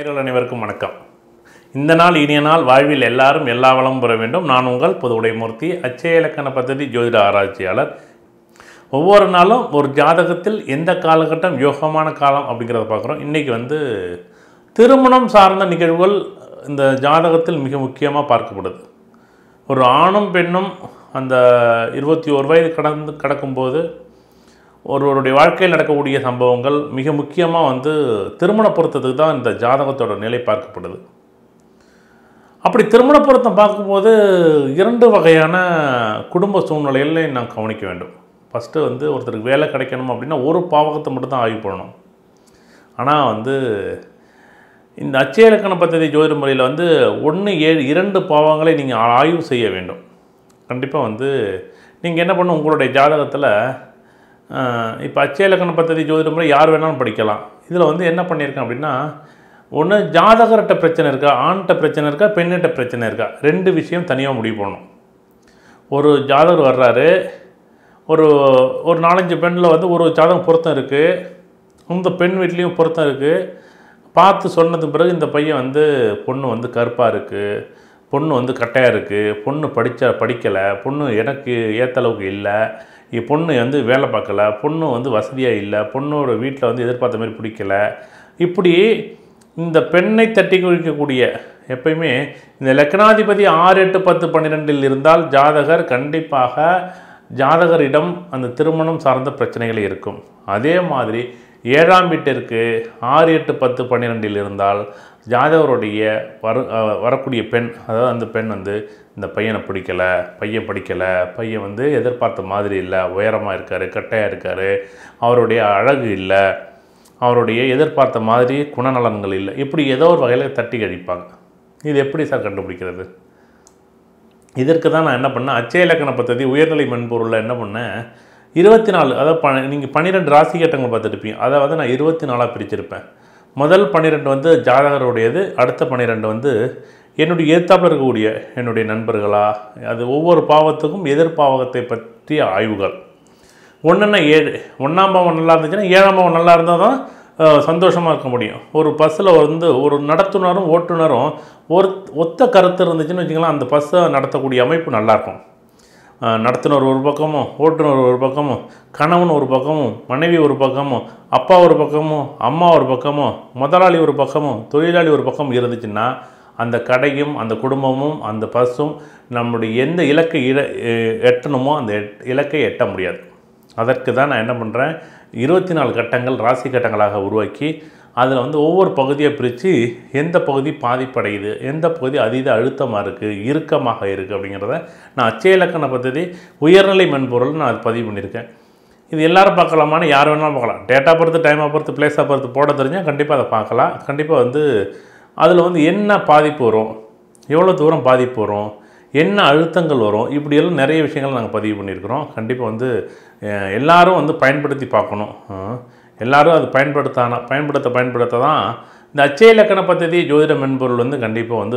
நேயர்கள் அனைவருக்கும் வணக்கம் இந்த நாள் இனிய நாள் வாழ்வில் எல்லாரும் எல்லா வளமும் பெற வேண்டும் நான் உங்கள் பொது உடைமூர்த்தி அச்சய இலக்கண பദ്ധதி ஜோதிட ஆராய்ச்சியாளர் ஒவ்வொரு நாளும் ஒரு ஜாதகத்தில் எந்த காலகட்டம் யோகமான காலம் அப்படிங்கிறத பார்க்குறோம் இன்றைக்கி வந்து திருமணம் சார்ந்த நிகழ்வுகள் இந்த ஜாதகத்தில் மிக முக்கியமாக பார்க்கப்படுது ஒரு ஆணும் பெண்ணும் அந்த இருபத்தி ஒரு வயது கடந்து கடக்கும்போது ஒருவருடைய வாழ்க்கையில் நடக்கக்கூடிய சம்பவங்கள் மிக முக்கியமாக வந்து திருமண பொருத்தத்துக்கு தான் இந்த ஜாதகத்தோட நிலை பார்க்கப்படுது அப்படி திருமண பொருத்தம் பார்க்கும்போது இரண்டு வகையான குடும்ப சூழ்நிலைகளை நாம் கவனிக்க வேண்டும் ஃபஸ்ட்டு வந்து ஒருத்தருக்கு வேலை கிடைக்கணும் அப்படின்னா ஒரு பாவகத்தை மட்டும் தான் ஆய்வு பண்ணணும் ஆனால் வந்து இந்த அச்சய இலக்கண பദ്ധதி ஜோதிட முறையில் வந்து ஒன்று ஏழு இரண்டு பாவங்களை நீங்கள் ஆய்வு செய்ய வேண்டும் கண்டிப்பாக வந்து நீங்கள் என்ன பண்ணணும் உங்களுடைய ஜாதகத்தில் இப்போ அச்சய இலக்கண பദ്ധதி ஜோதிட முறை யார் வேணாலும் படிக்கலாம் இதில் வந்து என்ன பண்ணியிருக்கேன் அப்படின்னா ஒன்று ஜாதகர்கிட்ட பிரச்சனை இருக்கா ஆண்கிட்ட பிரச்சனை இருக்கா பெண்ணிட்ட பிரச்சனை இருக்கா ரெண்டு விஷயம் தனியாக முடிவு பண்ணணும் ஒரு ஜாதகர் வர்றாரு ஒரு ஒரு நாலஞ்சு பெண்ணில் வந்து ஒரு ஜாதகம் பொருத்தம் இருக்குது இந்த பெண் வீட்லேயும் பொருத்தம் இருக்குது பார்த்து சொன்னது பிறகு இந்த பையன் வந்து பொண்ணு வந்து கருப்பாக இருக்குது பொண்ணு வந்து கட்டையாக இருக்குது பொண்ணு படித்த படிக்கலை பொண்ணு எனக்கு ஏற்ற அளவுக்கு இல்லை இ- பொண்ணு வந்து வேலை பார்க்கல பொண்ணு வந்து வசதியாக இல்லை பொண்ணோட வீட்டில் வந்து எதிர்பார்த்த மாதிரி பிடிக்கல இப்படி இந்த பெண்ணை தட்டி குவிக்கக்கூடிய எப்பயுமே இந்த லக்னாதிபதி ஆறு எட்டு பத்து பன்னிரெண்டில் இருந்தால் ஜாதகர் கண்டிப்பாக ஜாதகரிடம் அந்த திருமணம் சார்ந்த பிரச்சனைகள் இருக்கும் அதே மாதிரி ஏழாம் வீட்டிற்கு ஆறு எட்டு பத்து பன்னிரெண்டில் இருந்தால் ஜாதகருடைய வரு அஹ் வரக்கூடிய பெண் அதாவது அந்த பெண் வந்து இந்த பையனை பிடிக்கலை பையன் படிக்கலை பையன் வந்து எதிர்பார்த்த மாதிரி இல்லை உயரமாக இருக்கார் கட்டையாக இருக்கார் அவருடைய அழகு இல்லை அவருடைய எதிர்பார்த்த மாதிரி குணநலன்கள் இல்லை இப்படி ஏதோ ஒரு வகையில் தட்டி கழிப்பாங்க இது எப்படி சார் கண்டுபிடிக்கிறது இதற்கு தான் நான் என்ன பண்ணேன் அச்சய இலக்கண பദ്ധதி உயர்நிலை மென்பொருளில் என்ன பண்ணேன் இருபத்தி நாலு அதாவது ப நீங்கள் பன்னிரெண்டு ராசி கட்டங்கள் பார்த்துருப்பீங்க அதை வந்து நான் இருபத்தி நாலாக பிரிச்சிருப்பேன் முதல் பன்னிரெண்டு வந்து ஜாதகருடையது அடுத்த பன்னிரெண்டு வந்து என்னுடைய எதிர்த்தாப்பில் இருக்கக்கூடிய என்னுடைய நண்பர்களா அது ஒவ்வொரு பாவத்துக்கும் எதிர்பாவகத்தை பற்றிய ஆய்வுகள் ஒன்றுன்னா ஏழு ஒன்றாம் பாவம் நல்லா இருந்துச்சுன்னா ஏழாம் பாவம் நல்லா இருந்தால் தான் சந்தோஷமாக இருக்க முடியும் ஒரு பஸ்ஸில் வந்து ஒரு நடத்துனரும் ஓட்டுநரும் ஒரு ஒத்த கருத்து இருந்துச்சுன்னு வச்சுக்கலாம் அந்த பஸ்ஸை நடத்தக்கூடிய அமைப்பு நல்லாயிருக்கும் அஹ், நடத்துனர் ஒரு பக்கமும் ஓட்டுநர் ஒரு பக்கமும் கணவன் ஒரு பக்கமும் மனைவி ஒரு பக்கமும் அப்பா ஒரு பக்கமும் அம்மா ஒரு பக்கமும் முதலாளி ஒரு பக்கமும் தொழிலாளி ஒரு பக்கம் இருந்துச்சுன்னா அந்த கடையும் அந்த குடும்பமும் அந்த பஸ்ஸும் நம்முடைய எந்த இலக்கை இட எ- எட்டணுமோ அந்த எட்- இலக்கை எட்ட முடியாது அதற்கு தான் நான் என்ன பண்ணுறேன் இருபத்தி நாலு கட்டங்கள் ராசி கட்டங்களாக உருவாக்கி அதில் வந்து ஒவ்வொரு பகுதியாக பிரித்து எந்த பகுதி பாதிப்படையுது எந்த பகுதி அதீத அழுத்தமாக இருக்குது இறுக்கமாக இருக்குது அப்படிங்கிறத நான் அச்சய இலக்கண பദ്ധதி உயர்நிலை மென்பொருள் நான் அது பதிவு பண்ணியிருக்கேன் இது எல்லாரும் பார்க்கலாமான்னு யார் வேணாலும் பார்க்கலாம் டேட்டா பொறுத்து டைமை பொறுத்து பிளேஸாக பொறுத்து போட தெரிஞ்சால் கண்டிப்பாக அதை பார்க்கலாம் கண்டிப்பாக வந்து அதில் வந்து என்ன பாதிப்பு வரும் எவ்வளோ தூரம் பாதிப்பு வரும் என்ன அழுத்தங்கள் வரும் இப்படியெல்லாம் நிறைய விஷயங்கள் நாங்கள் பதிவு பண்ணியிருக்கிறோம் கண்டிப்பாக வந்து அஹ், எல்லாரும் வந்து பயன்படுத்தி பார்க்கணும் அஹ், எல்லாரும் அது பயன்படுத்தான பயன்படுத்த பயன்படுத்த தான் இந்த அச்சய இலக்கண பദ്ധதி ஜோதிட மென்பொருள் வந்து கண்டிப்பாக வந்து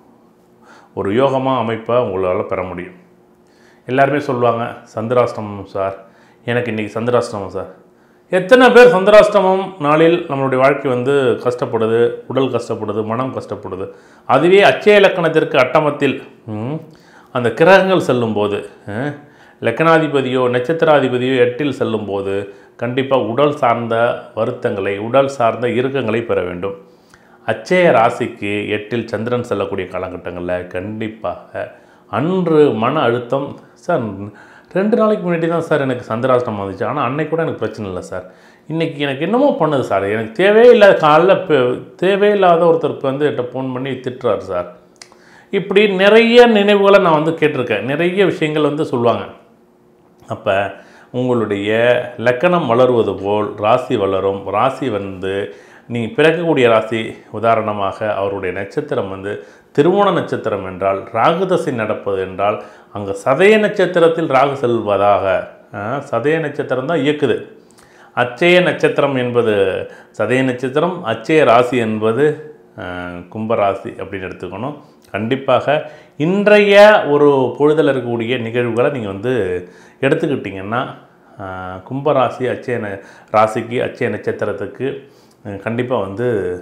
ஒரு யோகமாக அமைப்பை உங்களால் பெற முடியும் எல்லாருமே சொல்லுவாங்க சந்திராஷ்டமம் சார் எனக்கு இன்றைக்கி சந்திராஷ்டமம் சார் எத்தனை பேர் சந்திராஷ்டமம் நாளில் நம்மளுடைய வாழ்க்கை வந்து கஷ்டப்படுது உடல் கஷ்டப்படுது மனம் கஷ்டப்படுது அதுவே அச்சய இலக்கணத்திற்கு அட்டமத்தில் ம், அந்த கிரகங்கள் செல்லும்போது ம், லக்கணாதிபதியோ நட்சத்திராதிபதியோ எட்டில் செல்லும்போது கண்டிப்பாக உடல் சார்ந்த வருத்தங்களை உடல் சார்ந்த இறுக்கங்களை பெற வேண்டும் அச்சய ராசிக்கு எட்டில் சந்திரன் செல்லக்கூடிய காலகட்டங்களில் கண்டிப்பாக அன்று மன அழுத்தம் சார் ரெண்டு நாளைக்கு முன்னாடி தான் சார் எனக்கு சந்திராஷ்டமம் வந்துச்சு ஆனால் அன்னைக்கு கூட எனக்கு பிரச்சனை இல்லை சார் இன்றைக்கி எனக்கு என்னமோ பண்ணுது சார் எனக்கு தேவையே இல்லாத காலைல இப்போ- தேவையில்லாத ஒருத்தருக்கு வந்து என்கிட்ட ஃபோன் பண்ணி திட்டுறாரு சார் இப்படி நிறைய நினைவுகளை நான் வந்து கேட்டிருக்கேன் நிறைய விஷயங்கள் வந்து சொல்லுவாங்க அப்போ உங்களுடைய லக்கணம் வளருவது போல் ராசி வளரும் ராசி வந்து நீங்கள் பிறக்கக்கூடிய ராசி உதாரணமாக அவருடைய நட்சத்திரம் வந்து திருவோண நட்சத்திரம் என்றால் ராகு தசை நடப்பது என்றால் அங்கே சதய நட்சத்திரத்தில் ராகு செல்வதாக ஆ, சதய நட்சத்திரம் தான் இயக்குது அச்சய நட்சத்திரம் என்பது சதய நட்சத்திரம் அச்சய ராசி என்பது அஹ், கும்பராசி அப்படின்னு எடுத்துக்கணும் கண்டிப்பாக இன்றைய ஒரு பொழுதில் இருக்கக்கூடிய நிகழ்வுகளை நீங்கள் வந்து எடுத்துக்கிட்டிங்கன்னா அஹ், கும்பராசி அச்சய ந- ராசிக்கு அச்சய நட்சத்திரத்துக்கு கண்டிப்பாக வந்து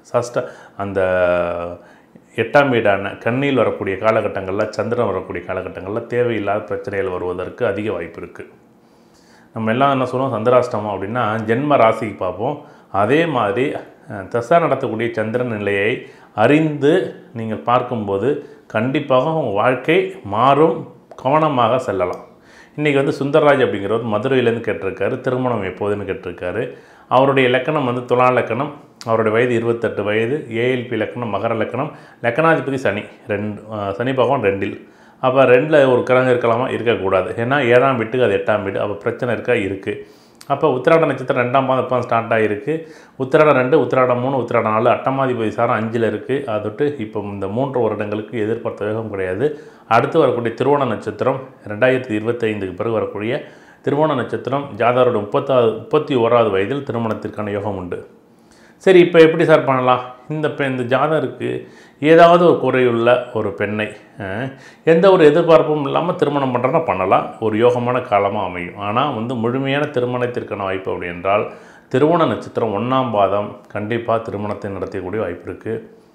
சஷ்ட அந்த எட்டாம் வீடான கண்ணியில் வரக்கூடிய காலகட்டங்களில் சந்திரன் வரக்கூடிய காலகட்டங்களில் தேவையில்லாத பிரச்சனைகள் வருவதற்கு அதிக வாய்ப்பு இருக்குது நம்ம எல்லாம் என்ன சொல்லுவோம் சந்திராஷ்டமம் அப்படின்னா ஜென்ம ராசிக்கு பார்ப்போம் அதே மாதிரி அஹ், தசா நடத்தக்கூடிய சந்திரன் நிலையை அறிந்து நீங்கள் பார்க்கும்போது கண்டிப்பாக உங்கள் வாழ்க்கை மாறும் கவனமாக செல்லலாம் இன்றைக்கி வந்து சுந்தரராஜ் அப்படிங்கிறவர் மதுரையிலேருந்து கேட்டிருக்காரு திருமணம் எப்போதுன்னு கேட்டிருக்காரு அவருடைய லக்கணம் வந்து துலா லக்கணம் அவருடைய வயது இருபத்தெட்டு வயது ஏஎல்பி லக்கணம் மகர லக்கணம் லக்கணாதிபதி சனி ரெண்டு அஹ், சனி பகவான் ரெண்டில் அப்போ ரெண்டில் ஒரு கிரகம் இருக்கலாமா இருக்கக்கூடாது ஏன்னா ஏழாம் வீட்டுக்கு அது எட்டாம் வீடு அப்போ பிரச்சனை இருக்கா இருக்குது அப்போ உத்திராட நட்சத்திரம் ரெண்டாம் மாதம் இப்போ ஸ்டார்ட் ஆகிருக்கு உத்திராடம் ரெண்டு உத்திராடம் மூணு உத்திராடம் நாலு அட்டமாதிபதி சாரம் அஞ்சில் இருக்குது அதை விட்டு இப்போ இந்த மூன்று வருடங்களுக்கு எதிர்பார்த்த வேகம் கிடையாது அடுத்து வரக்கூடிய திருவோண நட்சத்திரம் ரெண்டாயிரத்தி இருபத்தைந்துக்கு பிறகு வரக்கூடிய திருவோண நட்சத்திரம் ஜாதகரோட முப்பத்தாறு முப்பத்தி ஓராவது வயதில் திருமணத்திற்கான யோகம் உண்டு சரி இப்போ எப்படி சார் பண்ணலாம் இந்த பெண் இந்த ஜாதகருக்கு ஏதாவது ஒரு குறையுள்ள ஒரு பெண்ணை அஹ், எந்த ஒரு எதிர்பார்ப்பும் இல்லாமல் திருமணம் பண்ணுறனா பண்ணலாம் ஒரு யோகமான காலமாக அமையும் ஆனால் வந்து முழுமையான திருமணத்திற்கான வாய்ப்பு அப்படி என்றால் திருவோண நட்சத்திரம் ஒன்றாம் பாதம் கண்டிப்பாக திருமணத்தை நடத்தக்கூடிய வாய்ப்பு இருக்குது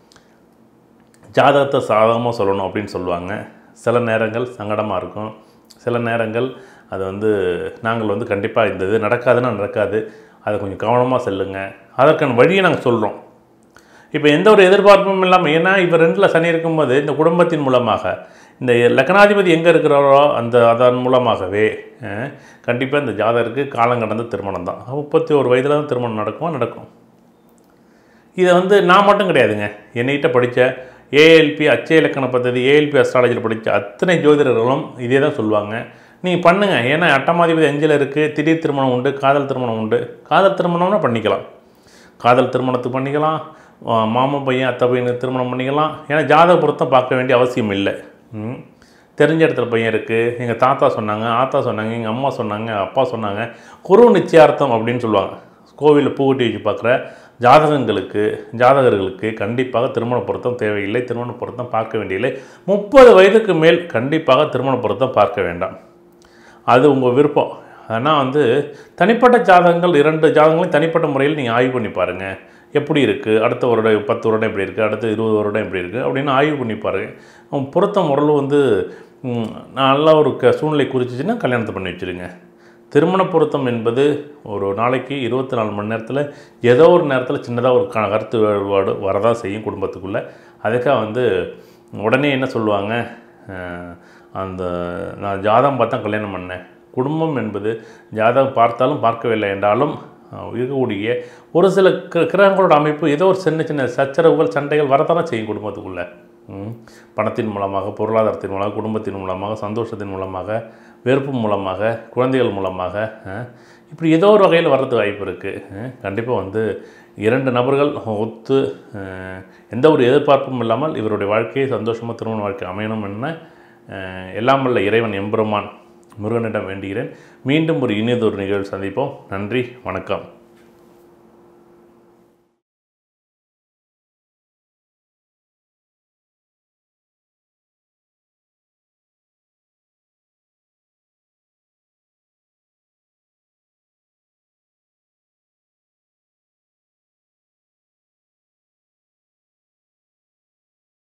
ஜாதகத்தை சாதகமாக சொல்லணும் அப்படின்னு சொல்லுவாங்க சில நேரங்கள் சங்கடமாக இருக்கும் சில நேரங்கள் அது வந்து நாங்கள் வந்து கண்டிப்பாக இந்த இது நடக்காதுன்னா நடக்காது அதை கொஞ்சம் கவனமாக செல்லுங்க அதற்கான வழியை நாங்கள் சொல்கிறோம் இப்போ எந்த ஒரு எதிர்பார்ப்பும் இல்லாமல் ஏன்னா இப்போ ரெண்டில் சனி இருக்கும்போது இந்த குடும்பத்தின் மூலமாக இந்த லக்னாதிபதி எங்கே இருக்கிறாரோ அந்த அதன் மூலமாகவே கண்டிப்பாக இந்த ஜாதகருக்கு காலம் கடந்த திருமணம் தான் முப்பத்தி ஒரு வயதில் தான் திருமணம் நடக்கும் நடக்கும் இதை வந்து நான் மட்டும் கிடையாதுங்க என்னைகிட்ட படித்த ஏஎல்பி அச்சய இலக்கண பദ്ധதி ஏஎல்பி அஸ்ட்ராலஜியில் படித்த அத்தனை ஜோதிடர்களும் இதே தான் சொல்லுவாங்க நீங்கள் பண்ணுங்கள் ஏன்னா அட்டமாதிபதி அஞ்சில் இருக்குது திடீர் திருமணம் உண்டு காதல் திருமணம் உண்டு காதல் திருமணம்னா பண்ணிக்கலாம் காதல் திருமணத்துக்கு பண்ணிக்கலாம் ஆ, மாமன் பையன் அத்தை பையனுக்கு திருமணம் பண்ணிக்கலாம் ஏன்னா ஜாதக பொருத்தம் பார்க்க வேண்டிய அவசியம் இல்லை ம். தெரிஞ்ச இடத்துல பையன் இருக்குது எங்கள் தாத்தா சொன்னாங்க ஆத்தா சொன்னாங்க எங்கள் அம்மா சொன்னாங்க அப்பா சொன்னாங்க குரு நிச்சயார்த்தம் அப்படின்னு சொல்லுவாங்க கோவிலில் பூக்கட்டி வச்சு பார்க்குற ஜாதகங்களுக்கு ஜாதகர்களுக்கு கண்டிப்பாக திருமண பொருத்தம் தேவையில்லை திருமண பொருத்தம் பார்க்க வேண்டியதில்லை முப்பது வயதுக்கு மேல் கண்டிப்பாக திருமண பொருத்தம் பார்க்க வேண்டாம் அது உங்கள் விருப்பம் ஆனால் வந்து தனிப்பட்ட ஜாதகங்கள் இரண்டு ஜாதகங்களையும் தனிப்பட்ட முறையில் நீங்கள் ஆய்வு பண்ணி பாருங்கள் எப்படி இருக்குது அடுத்த வருடம் பத்து வருடம் எப்படி இருக்குது அடுத்த இருபது வருடம் எப்படி இருக்குது அப்படின்னு ஆய்வு பண்ணி பாருங்கள் உன் பொருத்தம் முரல் வந்து ம், நல்ல ஒரு க சூழ்நிலை குறிச்சிச்சின்னா கல்யாணத்தை பண்ணி வச்சுருங்க திருமண பொருத்தம் என்பது ஒரு நாளைக்கு இருபத்தி நாலு மணி நேரத்தில் ஏதோ ஒரு நேரத்தில் சின்னதாக ஒரு க- கருத்து வேறுபாடு வரதான் செய்யும் குடும்பத்துக்குள்ளே அதுக்காக வந்து உடனே என்ன சொல்லுவாங்க அஹ், அந்த நான் ஜாதகம் பார்த்தா கல்யாணம் பண்ணேன் குடும்பம் என்பது ஜாதகம் பார்த்தாலும் பார்க்கவில்லை என்றாலும் அஹ், இருக்கக்கூடிய ஒரு சில கிர- கிரகங்களோட அமைப்பு ஏதோ ஒரு சின்ன சின்ன சச்சரவுகள் சண்டைகள் வரத்தானே செய்யும் குடும்பத்துக்குள்ளே ம். பணத்தின் மூலமாக பொருளாதாரத்தின் மூலமாக குடும்பத்தின் மூலமாக சந்தோஷத்தின் மூலமாக வெறுப்பு மூலமாக குழந்தைகள் மூலமாக அஹ், இப்படி ஏதோ ஒரு வகையில் வர்றதுக்கு வாய்ப்பு இருக்குது கண்டிப்பாக வந்து இரண்டு நபர்கள் ஒத்து அஹ், எந்த ஒரு எதிர்பார்ப்பும் இல்லாமல் இவருடைய வாழ்க்கையை சந்தோஷமாக திருமண வாழ்க்கை அமையணும் என்ன அஹ், எல்லாம் வல்ல இறைவன் எம்பெருமான் முருகனிடம் வேண்டுகிறேன் மீண்டும் ஒரு இனியதொரு நிகழ்வு சந்திப்போம் நன்றி வணக்கம்